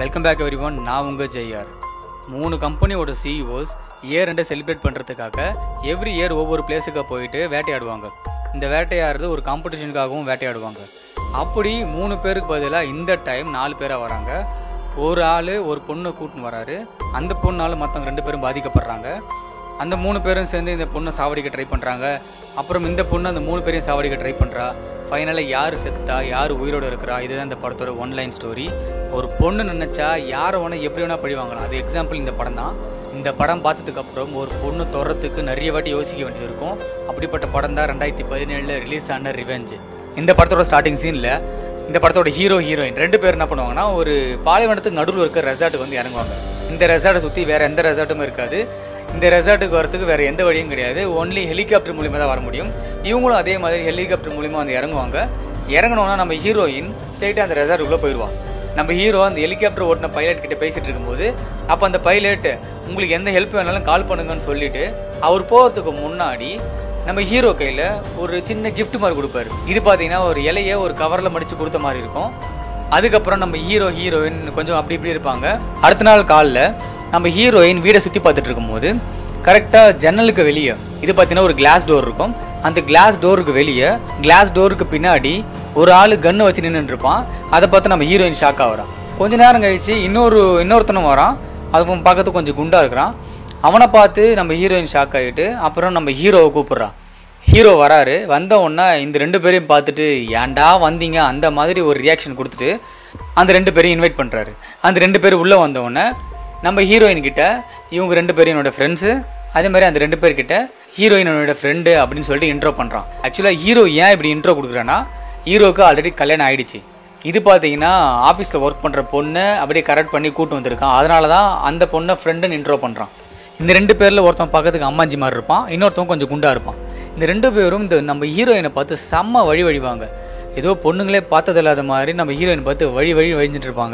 welcome back every one நான் உங்கள் ஜெய்ஆர் மூணு கம்பெனியோட சிஇஓஸ் இயர் ரெண்டை செலிப்ரேட் பண்ணுறதுக்காக எவ்ரி இயர் ஒவ்வொரு பிளேஸுக்கு போயிட்டு வேட்டையாடுவாங்க இந்த வேட்டையாடுறது ஒரு காம்படிஷனுக்காகவும் வேட்டையாடுவாங்க அப்படி மூணு பேருக்கு பதிலாக இந்த டைம் நாலு பேராக வராங்க ஒரு ஆள் ஒரு பொண்ணை கூட்டின்னு வராரு அந்த பொண்ணால் மற்றவங்க ரெண்டு பேரும் பாதிக்கப்படுறாங்க அந்த மூணு பேரும் சேர்ந்து இந்த பொண்ணை சாவடிக்க ட்ரை பண்ணுறாங்க அப்புறம் இந்த பொண்ணு அந்த மூணு பேரையும் சாவடிக்க ட்ரை பண்ணுறா ஃபைனலாக யார் செத்தா யார் உயிரோடு இருக்கிறா இதுதான் இந்த படத்தோட ஒன் லைன் ஸ்டோரி ஒரு பொண்ணு நினச்சா யாரை வேணா எப்படி வேணால் பழி வாங்கலாம் அது எக்ஸாம்பிள் இந்த படம் தான் இந்த படம் பார்த்ததுக்கு அப்புறம் ஒரு பொண்ணு தொடறதுக்கு நிறைய வாட்டி யோசிக்க வேண்டியது இருக்கும் அப்படிப்பட்ட படம் தான் ரெண்டாயிரத்தி பதினேழில் ரிலீஸ் ஆன ரிவெஞ்சு இந்த படத்தோட ஸ்டார்டிங் சீனில் இந்த படத்தோட ஹீரோ ஹீரோயின் ரெண்டு பேர் என்ன பண்ணுவாங்கன்னா ஒரு பாலைவனத்துக்கு நடுவில் இருக்க ரெசார்ட்டுக்கு வந்து இறங்குவாங்க இந்த ரெசார்ட்டை சுற்றி வேறு எந்த ரெசார்ட்டும் இருக்காது இந்த ரெசார்ட்டுக்கு வரத்துக்கு வேறு எந்த வழியும் கிடையாது ஒன்லி ஹெலிகாப்டர் மூலிமா தான் வர முடியும் இவங்களும் அதே மாதிரி ஹெலிகாப்டர் மூலிமா வந்து இறங்குவாங்க இறங்கணுன்னா நம்ம ஹீரோயின் ஸ்ட்ரெயிட்டாக அந்த ரெசார்ட்டுக்குள்ளே போயிடுவான் நம்ம ஹீரோ அந்த ஹெலிகாப்டர் ஓட்டின பைலட் கிட்ட பேசிட்டு இருக்கும்போது அப்போ அந்த பைலட் உங்களுக்கு எந்த ஹெல்ப் வேணாலும் கால் பண்ணுங்கன்னு சொல்லிட்டு அவர் போகிறதுக்கு முன்னாடி நம்ம ஹீரோ கையில் ஒரு சின்ன gift மாதிரி கொடுப்பாரு இது பார்த்தீங்கன்னா ஒரு இலைய ஒரு கவரில் மடித்து கொடுத்த மாதிரி இருக்கும் அதுக்கப்புறம் நம்ம ஹீரோ ஹீரோயின் கொஞ்சம் அப்படி இப்படி இருப்பாங்க அடுத்த நாள் காலைல நம்ம ஹீரோயின் வீடை சுற்றி பார்த்துட்டு இருக்கும்போது கரெக்டாக ஜன்னலுக்கு வெளியே இது பார்த்தீங்கன்னா ஒரு கிளாஸ் டோர் இருக்கும் அந்த கிளாஸ் டோருக்கு வெளியே கிளாஸ் டோருக்கு பின்னாடி ஒரு ஆள் கன்று வச்சு நின்றுட்டு இருப்பான் அதை பார்த்து நம்ம ஹீரோயின் ஷாக் ஆகுறான் கொஞ்ச நேரம் கழிச்சு இன்னொரு இன்னொருத்தனும் வரான் அது பார்க்கறதுக்கு கொஞ்சம் குண்டாக இருக்கிறான் அவனை பார்த்து நம்ம ஹீரோயின் ஷாக் ஆகிட்டு அப்புறம் நம்ம ஹீரோவை கூப்பிட்றான் ஹீரோ வராரு வந்த உடனே இந்த ரெண்டு பேரையும் பார்த்துட்டு ஏன்டா வந்தீங்க அந்த மாதிரி ஒரு ரியாக்ஷன் கொடுத்துட்டு அந்த ரெண்டு பேரையும் இன்வைட் பண்ணுறாரு அந்த ரெண்டு பேரும் உள்ளே வந்த உடனே நம்ம ஹீரோயின் கிட்ட இவங்க ரெண்டு பேரும் என்னோட ஃப்ரெண்ட்ஸு அதே மாதிரி அந்த ரெண்டு பேர்கிட்ட ஹீரோயின் என்னோட ஃப்ரெண்டு அப்படின்னு சொல்லிட்டு இன்ட்ரோ பண்ணுறான் ஆக்சுவலாக ஹீரோ ஏன் இப்படி இன்ட்ரோ கொடுக்குறேன்னா ஹீரோவுக்கு ஆல்ரெடி கல்யாணம் ஆயிடுச்சு இது பார்த்தீங்கன்னா ஆஃபீஸில் ஒர்க் பண்ணுற பொண்ணை அப்படியே கரெக்ட் பண்ணி கூட்டு வந்திருக்கான் அதனால தான் அந்த பொண்ணை ஃப்ரெண்டுன்னு இன்ட்ரோ பண்ணுறான் இந்த ரெண்டு பேரில் ஒருத்தன் பார்க்கறதுக்கு அம்மாஞ்சி மாதிரி இருப்பான் இன்னொருத்தவன் கொஞ்சம் குண்டா இருப்பான் இந்த ரெண்டு பேரும் இந்த நம்ம ஹீரோயினை பார்த்து செம்ம வழி வழிவாங்க ஏதோ பொண்ணுங்களே பார்த்தது இல்லாத மாதிரி நம்ம ஹீரோயின் பார்த்து வழி வழி வழிஞ்சிட்டு இருப்பாங்க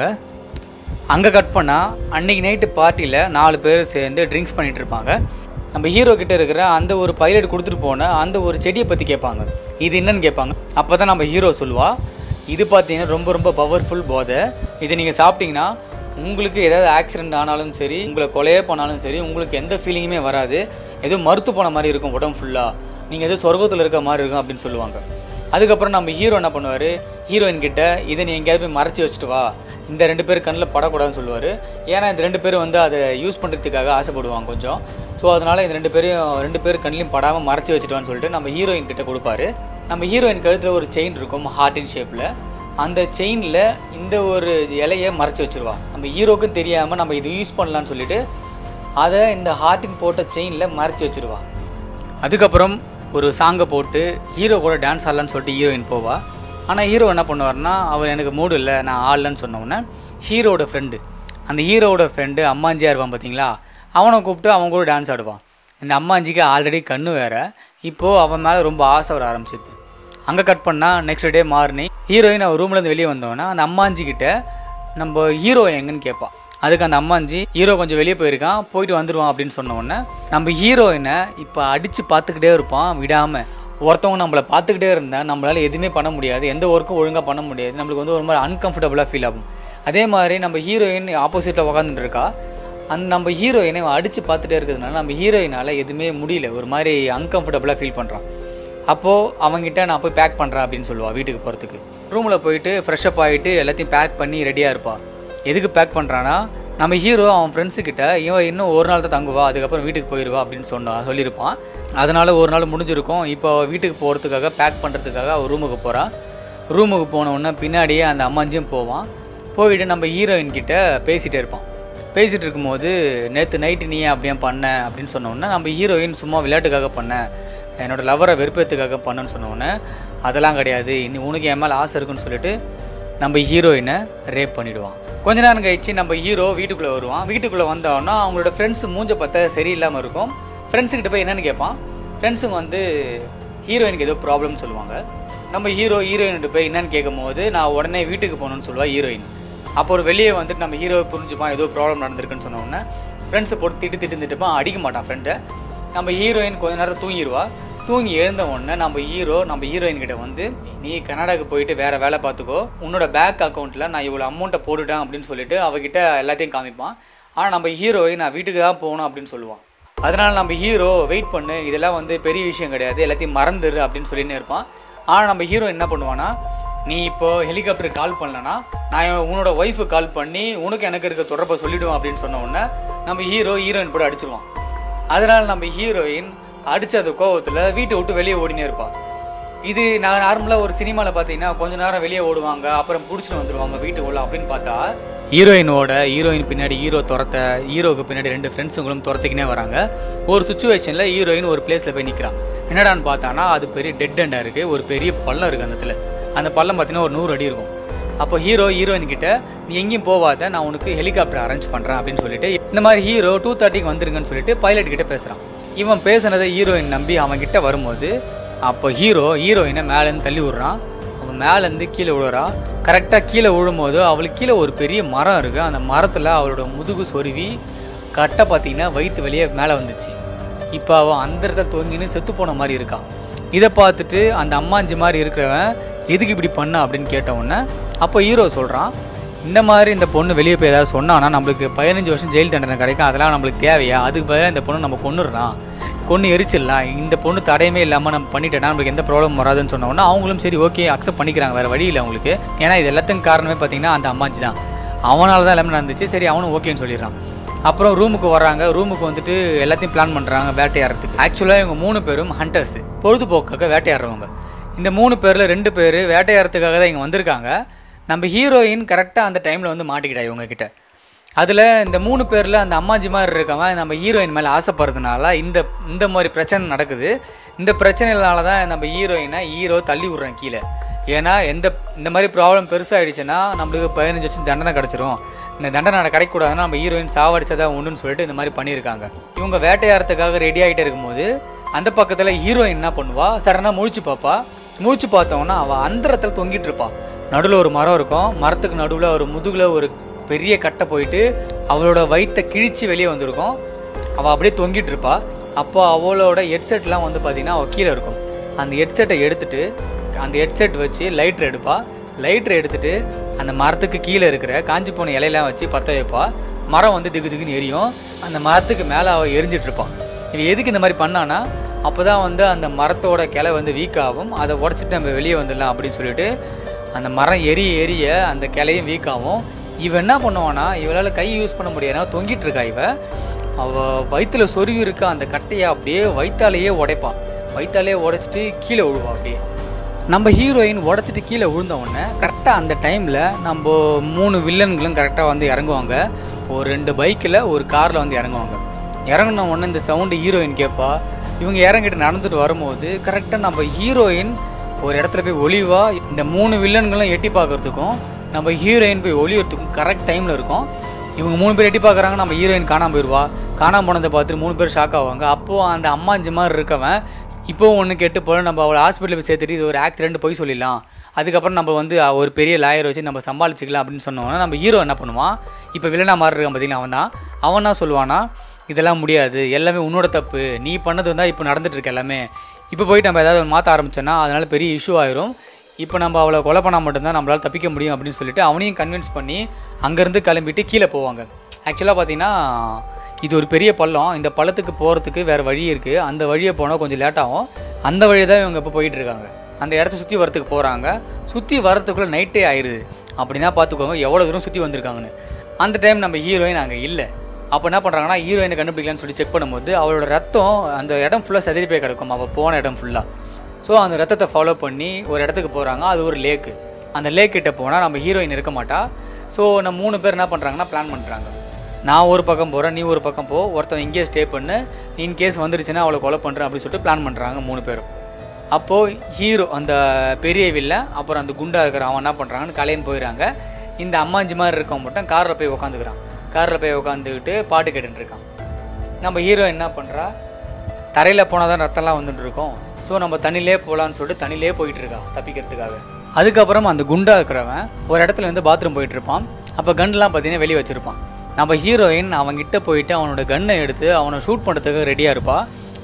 அங்கே கட் பண்ணால் அன்னைக்கு நைட்டு பார்ட்டியில் நாலு பேர் சேர்ந்து ட்ரிங்க்ஸ் பண்ணிட்டு இருப்பாங்க நம்ம ஹீரோ கிட்ட இருக்கிற அந்த ஒரு பைலட் கொடுத்துட்டு போன அந்த ஒரு செடியை பற்றி கேட்பாங்க இது என்னன்னு கேட்பாங்க அப்போ தான் நம்ம ஹீரோ சொல்லுவா இது பார்த்தீங்கன்னா ரொம்ப ரொம்ப பவர்ஃபுல் போதை இதை நீங்கள் சாப்பிட்டீங்கன்னா உங்களுக்கு ஏதாவது ஆக்சிடென்ட் ஆனாலும் சரி உங்களை கொலையே பண்ணாலும் சரி உங்களுக்கு எந்த ஃபீலிங்குமே வராது ஏதோ மறுத்து போன மாதிரி இருக்கும் உடம்பு ஃபுல்லாக நீங்கள் ஏதோ சொர்க்கத்தில் இருக்க மாதிரி இருக்கும் அப்படின்னு சொல்லுவாங்க அதுக்கப்புறம் நம்ம ஹீரோ என்ன பண்ணுவார் ஹீரோயின் கிட்ட இதை நீ எங்கேயாவது போய் மறைச்சி வச்சுட்டு வா இந்த ரெண்டு பேர் கண்ணில் படக்கூடாதுன்னு சொல்லுவார் ஏன்னா இந்த ரெண்டு பேரும் வந்து அதை யூஸ் பண்ணுறதுக்காக ஆசைப்படுவாங்க கொஞ்சம் ஸோ அதனால் இந்த ரெண்டு பேரையும் ரெண்டு பேர் கண்ணிலையும் படாமல் மறைச்சி வச்சுட்டுவான்னு சொல்லிட்டு நம்ம ஹீரோயின் கிட்ட கொடுப்பாரு நம்ம ஹீரோயின் கழுத்தில் ஒரு செயின் இருக்கும் ஹார்ட்டின் ஷேப்பில் அந்த செயினில் இந்த ஒரு இலையை மறைச்சி வச்சிருவா நம்ம ஹீரோக்கும் தெரியாமல் நம்ம இது யூஸ் பண்ணலான்னு சொல்லிட்டு அதை இந்த ஹார்ட்டின் போட்ட செயினில் மறைச்சி வச்சிருவா அதுக்கப்புறம் ஒரு சாங்கை போட்டு ஹீரோ கூட டான்ஸ் ஆடலான்னு சொல்லிட்டு ஹீரோயின் போவா ஆனால் ஹீரோ என்ன பண்ணுவார்னா அவர் எனக்கு மூடு இல்லை நான் ஆடலன்னு சொன்ன உடனே ஹீரோவோட ஃப்ரெண்டு அந்த ஹீரோவோட ஃப்ரெண்டு அம்மாஞ்சியாக இருப்பான் பார்த்தீங்களா அவனை கூப்பிட்டு அவன் கூட டான்ஸ் ஆடுவான் இந்த அம்மாஞ்சிக்கு ஆல்ரெடி கண்ணு வேற இப்போது அவன் மேலே ரொம்ப ஆசை வர ஆரம்பிச்சிது அங்கே கட் பண்ணால் நெக்ஸ்ட் டே மார்னிங் ஹீரோயின் அவள் ரூம்லேருந்து வெளியே வந்தோடனே அந்த அம்மாஞ்சி கிட்ட நம்ம ஹீரோ எங்கன்னு கேட்பான் அதுக்கு அந்த அம்மாஞ்சி ஹீரோ கொஞ்சம் வெளியே போயிருக்கான் போயிட்டு வந்துடுவான் அப்படின்னு சொன்ன உடனே நம்ம ஹீரோயினை இப்போ அடித்து பார்த்துக்கிட்டே இருப்பான் விடாமல் ஒருத்தவங்க நம்மளை பார்த்துக்கிட்டே இருந்தால் நம்மளால் எதுவுமே பண்ண முடியாது எந்த ஒர்க்கும் ஒழுங்காக பண்ண முடியாது நம்மளுக்கு வந்து ஒரு மாதிரி அன்கம்ஃபர்டபுளாக ஃபீல் ஆகும் அதே மாதிரி நம்ம ஹீரோயின் ஆப்போசிட்டில் உக்காந்துட்டு இருக்கா அந்த நம்ம ஹீரோயினை அடித்து பார்த்துட்டே இருக்கிறதுனால நம்ம ஹீரோயினால் எதுவுமே முடியல ஒரு மாதிரி அன்கம்ஃபர்டபுளாக ஃபீல் பண்ணுறான் அப்போது அவங்ககிட்ட நான் போய் பேக் பண்ணுறேன் அப்படின்னு சொல்லுவாள் வீட்டுக்கு போகிறதுக்கு ரூமில் போயிட்டு ஃப்ரெஷ்அப் ஆகிட்டு எல்லாத்தையும் பேக் பண்ணி ரெடியாக இருப்பாள் எதுக்கு பேக் பண்ணுறான்னா நம்ம ஹீரோ அவன் ஃப்ரெண்ட்ஸுக்கிட்ட இவன் இன்னும் ஒரு நாள் தான் தங்குவா அதுக்கப்புறம் வீட்டுக்கு போயிடுவா அப்படின்னு சொன்னா சொல்லியிருப்பான் அதனால் ஒரு நாள் முடிஞ்சிருக்கும் இப்போ வீட்டுக்கு போகிறதுக்காக பேக் பண்ணுறதுக்காக அவள் ரூமுக்கு போகிறான் ரூமுக்கு போன உடனே பின்னாடியே அந்த அம்மாஞ்சியும் போவான் போயிட்டு நம்ம ஹீரோயின் கிட்ட பேசிகிட்டே இருப்பான் பேசிகிட்டு இருக்கும்போது நேற்று நைட்டு நீ ஏன் அப்படியே பண்ண அப்படின்னு சொன்ன உடனே நம்ம ஹீரோயின் சும்மா விளையாட்டுக்காக பண்ணேன் என்னோட லவரை வெறுப்பேத்துக்காக பண்ணேன்னு சொன்ன உடனே அதெல்லாம் கிடையாது இனி உனக்கு என் மேலே ஆசை இருக்குன்னு சொல்லிட்டு நம்ம ஹீரோயினை ரேப் பண்ணிடுவான் கொஞ்ச நேரம் கழிச்சு நம்ம ஹீரோ வீட்டுக்குள்ளே வருவான் வீட்டுக்குள்ளே வந்தோன்னா அவங்களோட ஃப்ரெண்ட்ஸ் மூஞ்ச பார்த்தா சரியில்லாமல் இருக்கும் ஃப்ரெண்ட்ஸுக்கிட்ட போய் என்னென்னு கேட்பான் ஃப்ரெண்ட்ஸுங்க வந்து ஹீரோயினுக்கு ஏதோ ப்ராப்ளம் சொல்லுவாங்க நம்ம ஹீரோ ஹீரோயின்கிட்ட போய் என்னன்னு கேட்கும்போது நான் உடனே வீட்டுக்கு போகணுன்னு சொல்லுவா ஹீரோயின் அப்போ ஒரு வெளியே வந்துட்டு நம்ம ஹீரோவை புரிஞ்சுப்பான் ஏதோ ப்ராப்ளம் நடந்திருக்குன்னு சொன்ன உடனே ஃப்ரெண்ட்ஸை போட்டு திட்டு திட்டு திட்டுப்பான் அடிக்க மாட்டான் ஃப்ரெண்டை நம்ம ஹீரோயின் கொஞ்ச நேரத்தை தூங்கிடுவா தூங்கி எழுந்த உடனே நம்ம ஹீரோ நம்ம ஹீரோயின் கிட்ட வந்து நீ கனடாக்கு போயிட்டு வேற வேலை பார்த்துக்கோ உன்னோட பேங்க் அக்கௌண்ட்டில் நான் இவ்வளோ அமௌண்ட்டை போட்டுட்டேன் அப்படின்னு சொல்லிட்டு அவகிட்ட எல்லாத்தையும் காமிப்பான் ஆனால் நம்ம ஹீரோயின் நான் வீட்டுக்கு தான் போகணும் அப்படின்னு சொல்லுவான் அதனால நம்ம ஹீரோ வெயிட் பண்ணு இதெல்லாம் வந்து பெரிய விஷயம் கிடையாது எல்லாத்தையும் மறந்துரு அப்படின்னு சொல்லின்னு இருப்பான் ஆனால் நம்ம ஹீரோ என்ன பண்ணுவான்னா நீ இப்போ ஹெலிகாப்டருக்கு கால் பண்ணலனா நான் உன்னோட ஒய்ஃபுக்கு கால் பண்ணி உனக்கு எனக்கு இருக்க தொடர்பை சொல்லிடுவேன் அப்படின்னு சொன்ன உடனே நம்ம ஹீரோ ஹீரோயின் போட்டு அடிச்சிருவான் அதனால நம்ம ஹீரோயின் அடிச்ச அந்த கோவத்தில் வீட்டை விட்டு வெளியே ஓடினே இருப்பாள் இது நான் நார்மலாக ஒரு சினிமாவில் பார்த்தீங்கன்னா கொஞ்ச நேரம் வெளியே ஓடுவாங்க அப்புறம் பிடிச்சிட்டு வந்துடுவாங்க வீட்டுக்குள்ள அப்படின்னு பார்த்தா ஹீரோயினோட ஹீரோயின் பின்னாடி ஹீரோ துரத்த ஹீரோக்கு பின்னாடி ரெண்டு ஃப்ரெண்ட்ஸுங்களும் துரத்திக்கினே வராங்க ஒரு சுச்சுவேஷனில் ஹீரோயின் ஒரு பிளேஸில் போய் நிற்கிறான் என்னடான்னு பார்த்தானா அது பெரிய டெட் எண்டாக இருக்குது ஒரு பெரிய பள்ளம் இருக்குது அந்த இடத்துல அந்த பள்ளம் பார்த்தீங்கன்னா ஒரு நூறு அடி இருக்கும் அப்போ ஹீரோ ஹீரோயின் கிட்ட நீ எங்கேயும் போவாத நான் உனக்கு ஹெலிகாப்டர் அரேஞ்ச் பண்ணுறேன் அப்படின்னு சொல்லிட்டு இந்த மாதிரி ஹீரோ டூ தேர்ட்டிக்கு வந்துருங்கன்னு சொல்லிட்டு பைலட் கிட்ட பேசுகிறான் இவன் பேசுனதை ஹீரோயின் நம்பி அவன் கிட்ட வரும்போது அப்போ ஹீரோ ஹீரோயினை மேலேருந்து தள்ளி விடுறான் அவன் மேலேருந்து கீழே விழுறா கரெக்டாக கீழே விழும்போது அவளுக்கு கீழே ஒரு பெரிய மரம் இருக்குது அந்த மரத்தில் அவளோட முதுகு சொருவி கட்டை பார்த்தீங்கன்னா வயிற்று வெளியே மேலே வந்துச்சு இப்போ அவன் அந்த இடத்துல தொங்கின்னு செத்து போன மாதிரி இருக்கான் இதை பார்த்துட்டு அந்த அம்மாஞ்சி மாதிரி இருக்கிறவன் எதுக்கு இப்படி பண்ண அப்படின்னு கேட்ட உடனே அப்போ ஹீரோ சொல்கிறான் இந்த மாதிரி இந்த பொண்ணு வெளியே போய் ஏதாவது சொன்னான்னா நம்மளுக்கு பதினஞ்சு வருஷம் ஜெயில் தண்டனை கிடைக்கும் அதெல்லாம் நம்மளுக்கு தேவையா அதுக்கு பதிலாக இந்த பொண்ணு நம்ம கொண்டுடுறான் கொன்று எரிச்சிடலாம் இந்த பொண்ணு தடையுமே இல்லாமல் நம்ம பண்ணிட்டேன்னா நம்மளுக்கு எந்த ப்ராப்ளம் வராதுன்னு சொன்ன உடனே அவங்களும் சரி ஓகே அக்செப்ட் பண்ணிக்கிறாங்க வேறு வழி இல்லை அவங்களுக்கு ஏன்னா இது எல்லாத்துக்கும் காரணமே பார்த்தீங்கன்னா அந்த அம்மாச்சி தான் அவனால தான் எல்லாமே நடந்துச்சு சரி அவனும் ஓகேன்னு சொல்லிடுறான் அப்புறம் ரூமுக்கு வராங்க ரூமுக்கு வந்துட்டு எல்லாத்தையும் பிளான் பண்ணுறாங்க வேட்டையாடுறதுக்கு ஆக்சுவலாக இவங்க மூணு பேரும் ஹண்டர்ஸ் பொழுதுபோக்காக வேட்டையாடுறவங்க இந்த மூணு பேரில் ரெண்டு பேர் வேட்டையாடுறதுக்காக தான் இங்கே வந்திருக்காங்க நம்ம ஹீரோயின் கரெக்டாக அந்த டைமில் வந்து மாட்டிக்கிட்டா இவங்க கிட்ட அதில் இந்த மூணு பேரில் அந்த அம்மாஜி மாதிரி இருக்கவன் நம்ம ஹீரோயின் மேலே ஆசைப்படுறதுனால இந்த இந்த மாதிரி பிரச்சனை நடக்குது இந்த பிரச்சனைனால தான் நம்ம ஹீரோயினை ஹீரோ தள்ளி விட்றேன் கீழே ஏன்னா எந்த இந்த மாதிரி ப்ராப்ளம் பெருசாகிடுச்சுன்னா நம்மளுக்கு பதினஞ்சு வருஷம் தண்டனை கிடச்சிரும் இந்த தண்டனை கிடைக்கக்கூடாதுன்னா நம்ம ஹீரோயின் சாவடிச்சதா ஒன்றுன்னு சொல்லிட்டு இந்த மாதிரி பண்ணியிருக்காங்க இவங்க வேட்டையாடுறதுக்காக ரெடி ஆகிட்டே இருக்கும்போது அந்த பக்கத்தில் ஹீரோயின் என்ன பண்ணுவா சடனாக முழிச்சு பார்ப்பா முழிச்சு பார்த்தோன்னா அவள் அந்த இடத்துல தொங்கிட்டு இருப்பா நடுவில் ஒரு மரம் இருக்கும் மரத்துக்கு நடுவில் ஒரு முதுகில் ஒரு பெரிய கட்டை போயிட்டு அவளோட வயித்தை கிழிச்சு வெளியே வந்திருக்கும் அவள் அப்படியே தொங்கிட்டு இருப்பா அப்போ அவளோட ஹெட்செட்லாம் வந்து பார்த்தீங்கன்னா அவள் கீழே இருக்கும் அந்த ஹெட்செட்டை எடுத்துட்டு அந்த ஹெட்செட் வச்சு லைட்டர் எடுப்பா லைட்டர் எடுத்துட்டு அந்த மரத்துக்கு கீழே இருக்கிற காஞ்சி போன இலையெல்லாம் வச்சு பற்ற வைப்பா மரம் வந்து திகு திகுன்னு எரியும் அந்த மரத்துக்கு மேலே அவள் எரிஞ்சிட்டு இருப்பான் இவன் எதுக்கு இந்த மாதிரி பண்ணானா அப்போ தான் வந்து அந்த மரத்தோட கிளை வந்து வீக் ஆகும் அதை உடச்சிட்டு நம்ம வெளியே வந்துடலாம் அப்படின்னு சொல்லிட்டு அந்த மரம் எரிய எரிய அந்த கிளையும் வீக் ஆகும் இவன் என்ன பண்ணுவானா இவளால் கை யூஸ் பண்ண முடியாது தொங்கிட்டு இருக்கா இவ அவள் வயிற்றுல சொருவி இருக்க அந்த கட்டையை அப்படியே வயிற்றாலேயே உடைப்பான் வயிற்றாலேயே உடைச்சிட்டு கீழே விழுவா அப்படியே நம்ம ஹீரோயின் உடச்சிட்டு கீழே விழுந்த உடனே கரெக்டாக அந்த டைமில் நம்ம மூணு வில்லன்களும் கரெக்டாக வந்து இறங்குவாங்க ஒரு ரெண்டு பைக்கில் ஒரு காரில் வந்து இறங்குவாங்க இறங்குன உடனே இந்த சவுண்டு ஹீரோயின் கேட்பா இவங்க இறங்கிட்டு நடந்துட்டு வரும்போது கரெக்டாக நம்ம ஹீரோயின் ஒரு இடத்துல போய் ஒளிவா இந்த மூணு வில்லன்களும் எட்டி பார்க்கறதுக்கும் நம்ம ஹீரோயின் போய் ஒளியறதுக்கும் கரெக்ட் டைமில் இருக்கும் இவங்க மூணு பேர் எட்டி பார்க்குறாங்க நம்ம ஹீரோயின் காணாம போயிடுவா காணாம போனதை பார்த்துட்டு மூணு பேர் ஷாக் ஆவாங்க அப்போது அந்த அம்மாஞ்சி மாதிரி இருக்கவன் இப்போ ஒன்று கெட்டு போல நம்ம அவளை ஹாஸ்பிட்டலில் போய் சேர்த்துட்டு இது ஒரு ஆக்சிடென்ட் போய் சொல்லிடலாம் அதுக்கப்புறம் நம்ம வந்து ஒரு பெரிய லாயர் வச்சு நம்ம சமாளிச்சுக்கலாம் அப்படின்னு சொன்னோன்னா நம்ம ஹீரோ என்ன பண்ணுவான் இப்போ வில்லனா மாதிரி இருக்கான் பார்த்தீங்கன்னா அவன் தான் அவன் என்ன சொல்லுவானா இதெல்லாம் முடியாது எல்லாமே உன்னோட தப்பு நீ பண்ணது தான் இப்போ நடந்துட்டு இருக்கு எல்லாமே இப்போ போயிட்டு நம்ம ஏதாவது மாற்ற ஆரம்பிச்சோன்னா அதனால பெரிய இஷ்யூ ஆயிரும் இப்போ நம்ம அவளை கொலை பண்ணால் மட்டும்தான் நம்மளால் தப்பிக்க முடியும் அப்படின்னு சொல்லிட்டு அவனையும் கன்வின்ஸ் பண்ணி அங்கேருந்து கிளம்பிட்டு கீழே போவாங்க ஆக்சுவலாக பார்த்தீங்கன்னா இது ஒரு பெரிய பள்ளம் இந்த பள்ளத்துக்கு போகிறதுக்கு வேறு வழி இருக்குது அந்த வழியை போனால் கொஞ்சம் லேட் ஆகும் அந்த வழி தான் இவங்க இப்போ போயிட்டு இருக்காங்க அந்த இடத்த சுற்றி வரத்துக்கு போகிறாங்க சுற்றி வரத்துக்குள்ளே நைட்டே ஆயிடுது அப்படின்னா பார்த்துக்கோங்க எவ்வளோ தூரம் சுற்றி வந்திருக்காங்கன்னு அந்த டைம் நம்ம ஹீரோயின் அங்கே இல்லை அப்போ என்ன பண்ணுறாங்கன்னா ஹீரோயினை கண்டுபிடிக்கலான்னு சொல்லி செக் பண்ணும்போது அவளோட ரத்தம் அந்த இடம் ஃபுல்லாக செதறி போய் கிடக்கும் அவள் போன இடம் ஃபுல்லாக ஸோ அந்த ரத்தத்தை ஃபாலோ பண்ணி ஒரு இடத்துக்கு போகிறாங்க அது ஒரு லேக்கு அந்த லேக் கிட்ட போனால் நம்ம ஹீரோயின் இருக்க மாட்டா ஸோ நம்ம மூணு பேர் என்ன பண்ணுறாங்கன்னா பிளான் பண்ணுறாங்க நான் ஒரு பக்கம் போகிறேன் நீ ஒரு பக்கம் போ ஒருத்தன் இங்கேயே ஸ்டே பண்ணு இன் கேஸ் வந்துருச்சுன்னா அவளை கொலை பண்ணுறேன் அப்படின்னு சொல்லிட்டு பிளான் பண்ணுறாங்க மூணு பேரும் அப்போது ஹீரோ அந்த பெரிய வில்ல அப்புறம் அந்த குண்டா இருக்கிற அவன் என்ன பண்ணுறாங்கன்னு கலையன் போயிடறாங்க இந்த அம்மாஞ்சி மாதிரி இருக்கவன் மட்டும் காரில் போய் உட்காந்துக்கிறான் காரில் போய் உட்காந்துக்கிட்டு பாட்டு கேட்டுட்டு இருக்கான் நம்ம ஹீரோ என்ன பண்ணுறா தரையில் போனால் தான் ரத்தம்லாம் வந்துட்டு இருக்கோம் ஸோ நம்ம தண்ணிலே போகலான்னு சொல்லிட்டு தண்ணிலே போயிட்டு இருக்கா தப்பிக்கிறதுக்காக அதுக்கப்புறம் அந்த குண்டா இருக்கிறவன் ஒரு இடத்துல வந்து பாத்ரூம் போயிட்டு இருப்பான் அப்போ கன்லாம் பார்த்தீங்கன்னா வெளியே வச்சுருப்பான் நம்ம ஹீரோயின் அவன்கிட்ட போயிட்டு அவனோட கன்னை எடுத்து அவனை ஷூட் பண்ணுறதுக்கு ரெடியாக இருப்பா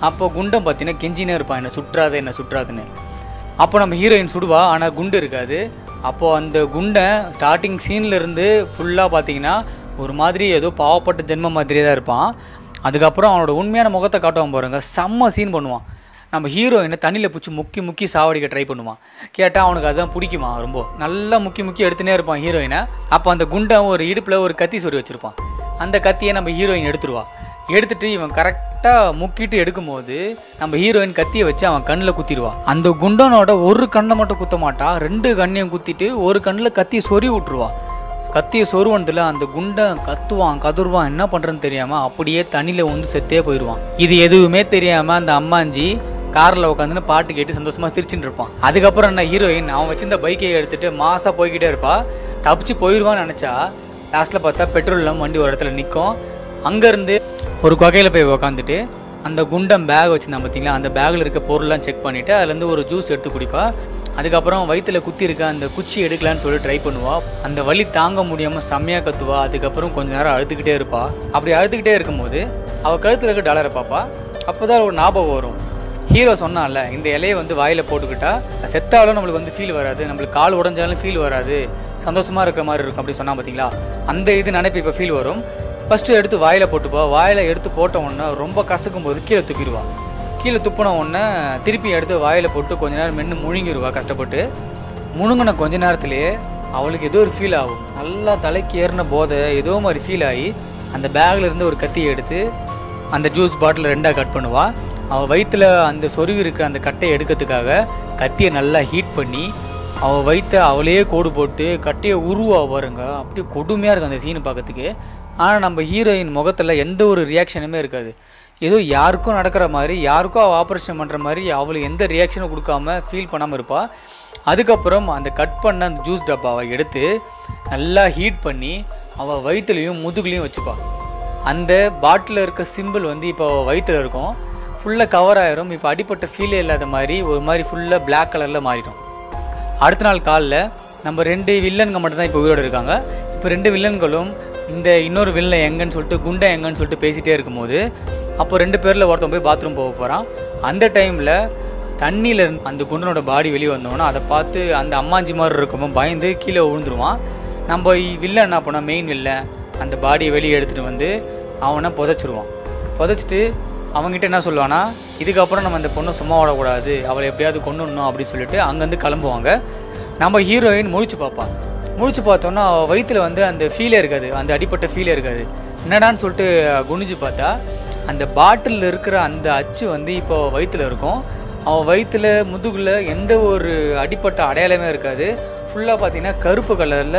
அப்போ குண்டம் பார்த்தீங்கன்னா கெஞ்சினே இருப்பான் என்ன சுற்றாத என்ன சுற்றாதுன்னு அப்போ நம்ம ஹீரோயின் சுடுவா ஆனால் குண்டு இருக்காது அப்போது அந்த குண்டை ஸ்டார்டிங் சீன்லேருந்து ஃபுல்லாக பார்த்தீங்கன்னா ஒரு மாதிரி ஏதோ பாவப்பட்ட ஜென்ம மாதிரியே தான் இருப்பான் அதுக்கப்புறம் அவனோட உண்மையான முகத்தை காட்டுவான் பாருங்க செம்ம சீன் பண்ணுவான் நம்ம ஹீரோயினை தண்ணியில் பிடிச்சி முக்கி முக்கி சாவடிக்க ட்ரை பண்ணுவான் கேட்டால் அவனுக்கு அதுதான் பிடிக்குமா ரொம்ப நல்லா முக்கி முக்கி எடுத்துனே இருப்பான் ஹீரோயினை அப்போ அந்த குண்டை ஒரு இடுப்பில் ஒரு கத்தி சொறி வச்சுருப்பான் அந்த கத்தியை நம்ம ஹீரோயின் எடுத்துருவா எடுத்துட்டு இவன் கரெக்டாக முக்கிட்டு எடுக்கும்போது நம்ம ஹீரோயின் கத்தியை வச்சு அவன் கண்ணில் குத்திடுவான் அந்த குண்டனோட ஒரு கண்ணை மட்டும் குத்த மாட்டா ரெண்டு கண்ணையும் குத்திட்டு ஒரு கண்ணில் கத்தியை சொறி விட்டுருவா கத்தியை சொருவனத்தில் அந்த குண்டன் கத்துவான் கதறுவான் என்ன பண்ணுறன்னு தெரியாமல் அப்படியே தண்ணியில் வந்து செத்தே போயிடுவான் இது எதுவுமே தெரியாமல் அந்த அம்மாஞ்சி காரில் உட்காந்துன்னு பாட்டு கேட்டு சந்தோஷமாக சிரிச்சுட்டு இருப்பான் அதுக்கப்புறம் என்ன ஹீரோயின் அவன் வச்சிருந்த பைக்கை எடுத்துட்டு மாசாக போய்கிட்டே இருப்பா தப்பிச்சு போயிடுவான்னு நினச்சா லாஸ்ட்டில் பார்த்தா பெட்ரோல் இல்லாமல் வண்டி ஒரு இடத்துல நிற்கும் அங்கேருந்து ஒரு குகையில் போய் உக்காந்துட்டு அந்த குண்டம் பேக் வச்சுருந்தான் பார்த்தீங்களா அந்த பேக்கில் இருக்க பொருள்லாம் செக் பண்ணிவிட்டு அதுலேருந்து ஒரு ஜூஸ் எடுத்து குடிப்பா அதுக்கப்புறம் வயித்துல குத்தி இருக்க அந்த குச்சி எடுக்கலான்னு சொல்லி ட்ரை பண்ணுவா அந்த வலி தாங்க முடியாமல் செம்மையாக கத்துவா அதுக்கப்புறம் கொஞ்ச நேரம் அழுதுகிட்டே இருப்பா அப்படி அழுதுகிட்டே இருக்கும்போது அவள் கழுத்தில் இருக்க டாலரை பார்ப்பா அப்போ தான் ஒரு ஞாபகம் வரும் ஹீரோ சொன்னான்ல இந்த இலையை வந்து வாயில் போட்டுக்கிட்டா செத்தாலும் நம்மளுக்கு வந்து ஃபீல் வராது நம்மளுக்கு கால் உடஞ்சாலும் ஃபீல் வராது சந்தோஷமாக இருக்கிற மாதிரி இருக்கும் அப்படி சொன்னா பார்த்தீங்களா அந்த இது நினைப்பு இப்போ ஃபீல் வரும் ஃபஸ்ட்டு எடுத்து வாயில் போட்டுப்பா வாயில் எடுத்து போட்ட உடனே ரொம்ப கசக்கும் போது கீழே துப்பிடுவா கீழே துப்புன உடனே திருப்பி எடுத்து வாயில் போட்டு கொஞ்ச நேரம் மென்று முழுங்கிடுவா கஷ்டப்பட்டு முழுங்கின கொஞ்ச நேரத்திலேயே அவளுக்கு ஏதோ ஒரு ஃபீல் ஆகும் நல்லா தலைக்கு ஏறின போதை ஏதோ மாதிரி ஃபீல் ஆகி அந்த பேக்ல இருந்து ஒரு கத்தியை எடுத்து அந்த ஜூஸ் பாட்டில் ரெண்டாக கட் பண்ணுவா அவள் வயித்துல அந்த சொருவி இருக்கிற அந்த கட்டையை எடுக்கிறதுக்காக கத்தியை நல்லா ஹீட் பண்ணி அவள் வயிற்ற அவளே கோடு போட்டு கட்டையை உருவா வருங்க அப்படியே கொடுமையாக இருக்கும் அந்த சீனு பார்க்கறதுக்கு ஆனால் நம்ம ஹீரோயின் முகத்தில் எந்த ஒரு ரியாக்ஷனுமே இருக்காது ஏதோ யாருக்கும் நடக்கிற மாதிரி யாருக்கும் அவள் ஆப்ரேஷன் பண்ணுற மாதிரி அவளுக்கு எந்த ரியாக்ஷனும் கொடுக்காம ஃபீல் பண்ணாமல் இருப்பாள் அதுக்கப்புறம் அந்த கட் பண்ண அந்த ஜூஸ் டப்பாவை எடுத்து நல்லா ஹீட் பண்ணி அவள் வயிற்றுலையும் முதுகுலையும் வச்சுப்பா அந்த பாட்டிலில் இருக்க சிம்பிள் வந்து இப்போ அவள் வயிற்றுல இருக்கும் ஃபுல்லாக கவர் ஆயிரும் இப்போ அடிப்பட்ட ஃபீலே இல்லாத மாதிரி ஒரு மாதிரி ஃபுல்லாக Black கலரில் மாறிடும் அடுத்த நாள் காலைல நம்ம ரெண்டு வில்லன்கள் மட்டும் தான் இப்போ உயிரோடு இருக்காங்க இப்போ ரெண்டு வில்லன்களும் இந்த இன்னொரு வில்லன் எங்கன்னு சொல்லிட்டு குண்டை எங்கன்னு சொல்லிட்டு பேசிகிட்டே இருக்கும்போது அப்போ ரெண்டு பேரில் ஒருத்தன் போய் பாத்ரூம் போக போகிறான் அந்த டைமில் தண்ணியில் இருந்து அந்த குண்டனோட பாடி வெளியே வந்தோன்னா அதை பார்த்து அந்த அம்மாஞ்சி மாதிரி இருக்கமோ பயந்து கீழே விழுந்துருவான் நம்ம வில்லன் என்ன பண்ணால் மெயின் வில்லன் அந்த பாடியை வெளியே எடுத்துகிட்டு வந்து அவனை புதைச்சிருவான் புதைச்சிட்டு அவங்ககிட்ட என்ன சொல்லுவானா இதுக்கப்புறம் நம்ம இந்த பொண்ணை சும்மா விடக்கூடாது அவளை எப்படியாவது கொண்டுடணும் அப்படின்னு சொல்லிட்டு அங்கேருந்து கிளம்புவாங்க நம்ம ஹீரோயின் முழிச்சு பார்ப்பா முழிச்சு பார்த்தோன்னா அவள் வயித்துல வந்து அந்த ஃபீலே இருக்காது அந்த அடிப்பட்ட ஃபீலே இருக்காது என்னடான்னு சொல்லிட்டு குனிஞ்சு பார்த்தா அந்த பாட்டிலில் இருக்கிற அந்த அச்சு வந்து இப்போ வயித்துல இருக்கும் அவள் வயித்துல முதுகுல எந்த ஒரு அடிப்பட்ட அடையாளமே இருக்காது ஃபுல்லாக பார்த்தீங்கன்னா கருப்பு கலரில்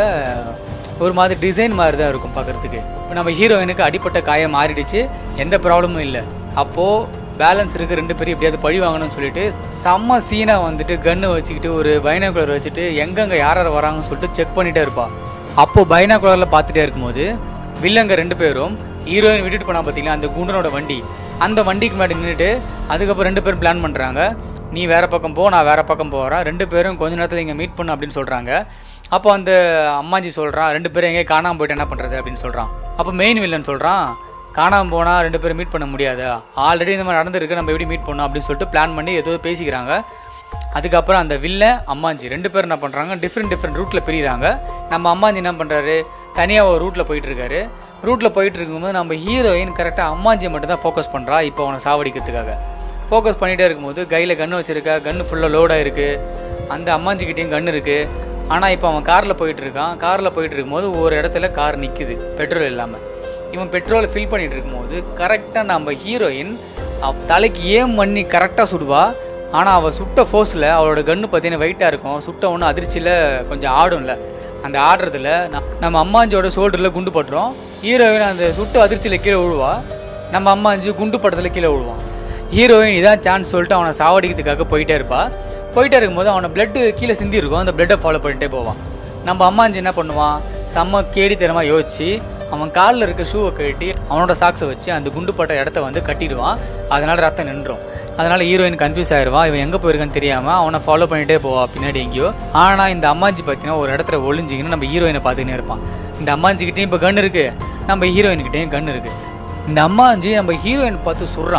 ஒரு மாதிரி டிசைன் மாதிரி தான் இருக்கும் பார்க்குறதுக்கு இப்போ நம்ம ஹீரோயினுக்கு அடிப்பட்ட காயம் மாறிடுச்சு எந்த ப்ராப்ளமும் இல்லை அப்போது பேலன்ஸ் இருக்க ரெண்டு பேரும் எப்படியாவது பழி வாங்கணும்னு சொல்லிட்டு செம்ம சீனாக வந்துட்டு கன்று வச்சுக்கிட்டு ஒரு பைனாகுலர் வச்சுட்டு எங்கெங்கே யார் யார் வராங்கன்னு சொல்லிட்டு செக் பண்ணிகிட்டே இருப்பா அப்போது பைனாகுலரில் பார்த்துட்டே இருக்கும்போது வில்லங்க ரெண்டு பேரும் ஹீரோயின் விட்டுட்டு போனா பார்த்தீங்களா அந்த குண்டனோட வண்டி அந்த வண்டிக்கு முன்னாடி நின்றுட்டு அதுக்கப்புறம் ரெண்டு பேரும் பிளான் பண்ணுறாங்க நீ வேற பக்கம் போ நான் வேற பக்கம் போகிறேன் ரெண்டு பேரும் கொஞ்ச நேரத்தில் இங்கே மீட் பண்ணு அப்படின்னு சொல்கிறாங்க அப்போ அந்த அம்மாஜி சொல்கிறான் ரெண்டு பேரும் எங்கேயும் காணாமல் போயிட்டு என்ன பண்ணுறது அப்படின்னு சொல்கிறான் அப்போ மெயின் வில்லன் சொல்கிறான் காணாமல் போனால் ரெண்டு பேரும் மீட் பண்ண முடியாது ஆல்ரெடி இந்த மாதிரி நடந்திருக்கு நம்ம எப்படி மீட் பண்ணோம் அப்படின்னு சொல்லிட்டு பிளான் பண்ணி ஏதோ பேசிக்கிறாங்க அதுக்கப்புறம் அந்த வில்லன் அம்மாஞ்சி ரெண்டு பேரும் என்ன பண்ணுறாங்க டிஃப்ரெண்ட் டிஃப்ரெண்ட் ரூட்டில் பிரிகிறாங்க நம்ம அம்மாஞ்சி என்ன பண்ணுறாரு தனியாக ஒரு ரூட்டில் போயிட்டு இருக்காரு ரூட்டில் போயிட்டு இருக்கும்போது நம்ம ஹீரோயின் கரெக்டாக அம்மாஞ்சியை மட்டும் தான் ஃபோக்கஸ் பண்ணுறா இப்போ அவனை சாவடிக்கிறதுக்காக ஃபோக்கஸ் பண்ணிகிட்டே இருக்கும்போது கையில் கன்று வச்சிருக்கா கன்று ஃபுல்லாக லோடாக இருக்குது அந்த அம்மாஞ்சிக்கிட்டேயும் கன்று இருக்குது ஆனால் இப்போ அவன் காரில் போயிட்டு இருக்கான் காரில் போயிட்டு இருக்கும்போது ஒரு இடத்துல கார் நிற்குது பெட்ரோல் இல்லாமல் இவன் பெட்ரோலை ஃபில் பண்ணிட்டு இருக்கும்போது கரெக்டாக நம்ம ஹீரோயின் அவ தலைக்கு ஏம் பண்ணி கரெக்டாக சுடுவா ஆனால் அவள் சுட்ட ஃபோர்ஸில் அவளோட கன்று பார்த்தீங்கன்னா வெயிட்டாக இருக்கும் சுட்ட ஒன்று அதிர்ச்சியில் கொஞ்சம் ஆடும்ல அந்த ஆடுறதுல ந- நம்ம அம்மாஞ்சியோட ஷோல்டரில் குண்டு பட்டுரும் ஹீரோயின் அந்த சுட்டு அதிர்ச்சியில் கீழே விழுவா நம்ம அம்மாஞ்சி குண்டு பட்டத்தில் கீழே விழுவான் ஹீரோயின் இதான் சான்ஸ் சொல்லிட்டு அவனை சாவடிக்கிறதுக்காக போயிட்டே இருப்பா போயிட்டே இருக்கும்போது அவனை பிளட்டு கீழே சிந்தி இருக்கும் அந்த பிளட்டை ஃபாலோ பண்ணிட்டே போவான் நம்ம அம்மாஞ்சி என்ன பண்ணுவான் செம்ம கேடித்தனமாக யோசிச்சு அவன் காலில் இருக்க ஷூவை கட்டி அவனோட சாக்ஸை வச்சு அந்த குண்டு பட்ட இடத்த வந்து கட்டிடுவான் அதனால ரத்தம் நின்றும் அதனால ஹீரோயின் கன்ஃபியூஸ் ஆயிடுவான் இவன் எங்கே போயிருக்கான்னு தெரியாமல் அவனை ஃபாலோ பண்ணிட்டே போவா பின்னாடி எங்கேயோ ஆனால் இந்த அம்மாஞ்சி பார்த்தீங்கன்னா ஒரு இடத்துல ஒளிஞ்சிக்கின்னு நம்ம ஹீரோயினை பார்த்துக்கினே இருப்பான் இந்த அம்மாஞ்சிக்கிட்டேயும் இப்போ கன் இருக்குது நம்ம ஹீரோயின்கிட்டேயும் கன் இருக்குது இந்த அம்மாஞ்சி நம்ம ஹீரோயின் பார்த்து சொல்கிறான்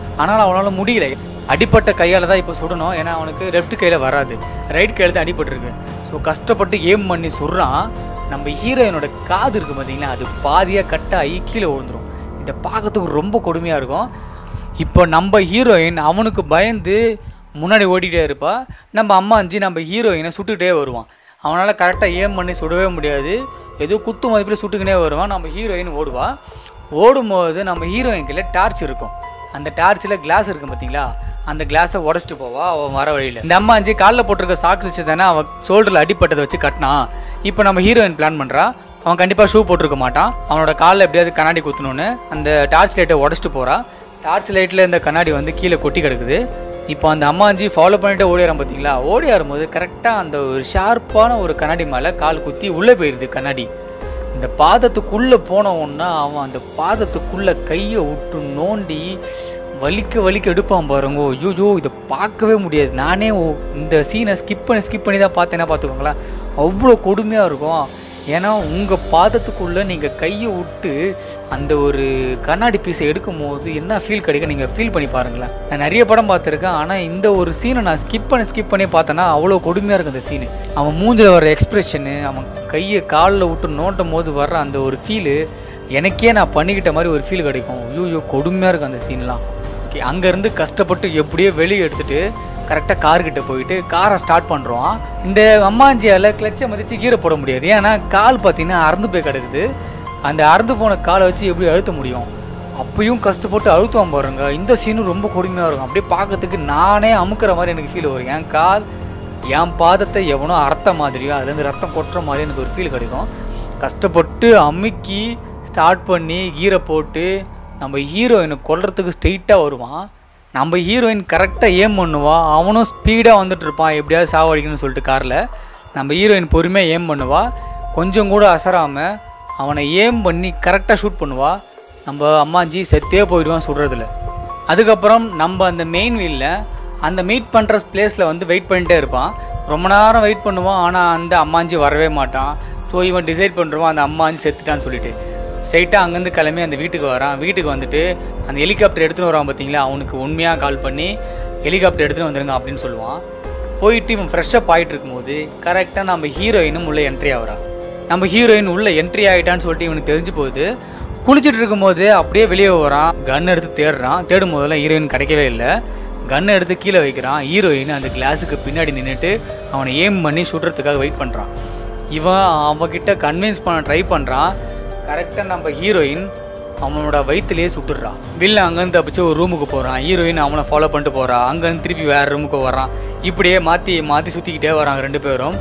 ஆனால் அவனால் முடியல அடிப்பட்ட கையால் தான் இப்போ சுடணும் ஏன்னா அவனுக்கு லெஃப்ட் கையில் வராது ரைட் கையில் தான் அடிபட்டிருக்கு ஸோ கஷ்டப்பட்டு ஏம் பண்ணி சுடுறான் நம்ம ஹீரோயினோட காது இருக்குது பார்த்தீங்களா அது பாதியாக கட்டாகி கீழே விழுந்துரும் இதை பார்க்கறதுக்கு ரொம்ப கொடுமையாக இருக்கும் இப்போ நம்ம ஹீரோயின் அவனுக்கு பயந்து முன்னாடி ஓடிட்டே இருப்பா நம்ம அம்மா அஞ்சு நம்ம ஹீரோயினை சுட்டுக்கிட்டே வருவான் அவனால் கரெக்டாக ஏம் பண்ணி சுடவே முடியாது ஏதோ குத்து மதிப்பில் சுட்டுக்கினே வருவான் நம்ம ஹீரோயின் ஓடுவா ஓடும்போது நம்ம ஹீரோயின் கையில் டார்ச் இருக்கும் அந்த டார்ச்சில் கிளாஸ் இருக்கும் பார்த்தீங்களா அந்த கிளாஸை உடச்சிட்டு போவா அவன் வர வழியில் இந்த அம்மா அஞ்சு காலில் போட்டிருக்க சாக்ஸ் வச்சு தானே அவன் ஷோல்டரில் அடிப்பட்டதை வச்சு கட்டினான் இப்போ நம்ம ஹீரோயின் பிளான் பண்ணுறா அவன் கண்டிப்பாக ஷூ போட்டிருக்க மாட்டான் அவனோட காலில் எப்படியாவது கண்ணாடி குத்தணும்னு அந்த டார்ச் லைட்டை உடச்சிட்டு போகிறா டார்ச் லைட்டில் இந்த கண்ணாடி வந்து கீழே கொட்டி கிடக்குது இப்போ அந்த அம்மாஞ்சி ஃபாலோ பண்ணிட்டு ஓடிறான் பார்த்தீங்களா ஓடி வரும்போது கரெக்டாக அந்த ஒரு ஷார்ப்பான ஒரு கண்ணாடி மேலே கால் குத்தி உள்ளே போயிடுது கண்ணாடி இந்த பாதத்துக்குள்ளே போன உடனே அவன் அந்த பாதத்துக்குள்ளே கையை விட்டு நோண்டி வலிக்க வலிக்க எடுப்பான் பாருங்க ஐயோ இதை பார்க்கவே முடியாது நானே ஓ- இந்த சீனை ஸ்கிப் பண்ணி ஸ்கிப் பண்ணி தான் பார்த்தேன்னா பார்த்துக்கோங்களேன் அவ்வளோ கொடுமையாக இருக்கும் ஏன்னா உங்கள் பாதத்துக்குள்ளே நீங்கள் கையை விட்டு அந்த ஒரு கண்ணாடி பீஸை எடுக்கும் போது என்ன ஃபீல் கிடைக்கும் நீங்கள் ஃபீல் பண்ணி பாருங்களேன் நான் நிறைய படம் பார்த்துருக்கேன் ஆனால் இந்த ஒரு சீனை நான் ஸ்கிப் பண்ணி ஸ்கிப் பண்ணி பார்த்தேன்னா அவ்வளோ கொடுமையாக இருக்கும் அந்த சீனு அவன் மூஞ்சில் வர எக்ஸ்பிரஷனு அவன் கையை காலில் விட்டு நோட்டும் போது வர்ற அந்த ஒரு ஃபீலு எனக்கே நான் பண்ணிக்கிட்ட மாதிரி ஒரு ஃபீல் கிடைக்கும் ஐயோ கொடுமையாக இருக்கும் அந்த சீன்லாம் ஓகே அங்கேருந்து கஷ்டப்பட்டு எப்படியோ வெளியே எடுத்துட்டு கரெக்டாக கார்கிட்ட போயிட்டு காரை ஸ்டார்ட் பண்ணுறோம் இந்த அம்மாஞ்சியால் கிளச்சை மதித்து கீரை போட முடியாது ஏன்னா கால் பார்த்தீங்கன்னா அறந்து போய் கிடக்குது அந்த அறந்து போன காலை வச்சு எப்படி அழுத்த முடியும் அப்பயும் கஷ்டப்பட்டு அழுத்துவான் பாருங்க இந்த சீனும் ரொம்ப கொடுமையாக இருக்கும் அப்படியே பார்க்கறதுக்கு நானே அமுக்குற மாதிரி எனக்கு ஃபீல் வரும் என் கால் என் பாதத்தை எவனோ அறுத்த மாதிரியோ அதுலேருந்து ரத்தம் கொட்டுற மாதிரி எனக்கு ஒரு ஃபீல் கிடைக்கும் கஷ்டப்பட்டு அமுக்கி ஸ்டார்ட் பண்ணி கீரை போட்டு நம்ம ஹீரோயினை கொல்றதுக்கு ஸ்ட்ரெயிட்டாக வருவான் நம்ம ஹீரோயின் கரெக்டாக ஏம் பண்ணுவா அவனும் ஸ்பீடாக வந்துட்டு இருப்பான் எப்படியாவது சாவடிக்கணும்னு சொல்லிட்டு காரில் நம்ம ஹீரோயின் பொறுமையாக ஏம் பண்ணுவா கொஞ்சம் கூட அசராமல் அவனை ஏம் பண்ணி கரெக்டாக ஷூட் பண்ணுவா நம்ம அம்மாஞ்சி செத்தே போயிடுவான் சுடுறதுல அதுக்கப்புறம் நம்ம அந்த மெயின் வீலில் அந்த மீட் பண்ணுற பிளேஸில் வந்து வெயிட் பண்ணிட்டே இருப்பான் ரொம்ப நேரம் வெயிட் பண்ணுவான் ஆனால் அந்த அம்மாஞ்சி வரவே மாட்டான் ஸோ இவன் டிசைட் பண்ணுறான் அந்த அம்மாஞ்சி செத்துட்டான்னு சொல்லிட்டு ஸ்ட்ரைட்டாக அங்கேருந்து கிளம்பி அந்த வீட்டுக்கு வரான் வீட்டுக்கு வந்துட்டு அந்த ஹெலிகாப்டர் எடுத்துன்னு வரான் பார்த்தீங்களா அவனுக்கு உண்மையாக கால் பண்ணி ஹெலிகாப்டர் எடுத்துன்னு வந்துருங்க அப்படின்னு சொல்லுவான் போயிட்டு இவன் ஃப்ரெஷ்ஷப் ஆகிட்டு இருக்கும்போது கரெக்டாக நம்ம ஹீரோயினும் உள்ளே என்ட்ரி ஆகுறா நம்ம ஹீரோயின் உள்ளே என்ட்ரி ஆகிட்டான்னு சொல்லிட்டு இவனுக்கு தெரிஞ்சு போகுது குளிச்சுட்டு இருக்கும்போது அப்படியே வெளியே வரான் கன் எடுத்து தேடுறான் தேடும் போதெல்லாம் ஹீரோயின் கிடைக்கவே இல்லை கன்னை எடுத்து கீழே வைக்கிறான் ஹீரோயின் அந்த கிளாஸுக்கு பின்னாடி நின்றுட்டு அவனை ஏம் பண்ணி சுடுறதுக்காக வெயிட் பண்ணுறான் இவன் அவகிட்ட கன்வின்ஸ் பண்ண ட்ரை பண்ணுறான் கரெக்டாக நம்ம ஹீரோயின் அவனோட வயிற்றுலேயே சுட்டுடுறான் வில்ல அங்கேருந்து தப்பிச்சு ஒரு ரூமுக்கு போகிறான் ஹீரோயின் அவனை ஃபாலோ பண்ணிட்டு போகிறான் அங்கேருந்து திருப்பி வேறு ரூமுக்கு வரான் இப்படியே மாற்றி மாற்றி சுற்றிக்கிட்டே வராங்க ரெண்டு பேரும்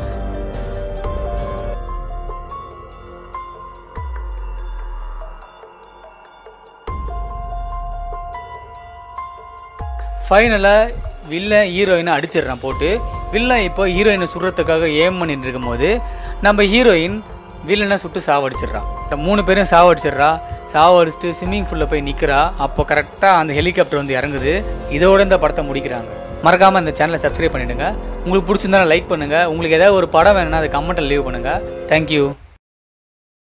ஃபைனலாக வில்லன் ஹீரோயினை அடிச்சிடுறான் போட்டு வில்லன் இப்போ ஹீரோயினை சுடுறதுக்காக ஏம் பண்ணிட்டு இருக்கும்போது நம்ம ஹீரோயின் வில்லனை சுட்டு சாவடிச்சிடுறான் இந்த மூணு பேரும் சாவடிச்சிடுறா சாவடிச்சுட்டு ஸ்விம்மிங் பூலில் போய் நிற்கிறா அப்போ கரெக்டாக அந்த ஹெலிகாப்டர் வந்து இறங்குது இதோட இந்த படத்தை முடிக்கிறாங்க மறக்காமல் இந்த சேனலை சப்ஸ்கிரைப் பண்ணிவிடுங்க உங்களுக்கு பிடிச்சிருந்தா லைக் பண்ணுங்கள் உங்களுக்கு ஏதாவது ஒரு படம் வேணும்னா அதை கமெண்ட்டில் லீவ் பண்ணுங்கள் தேங்க்யூ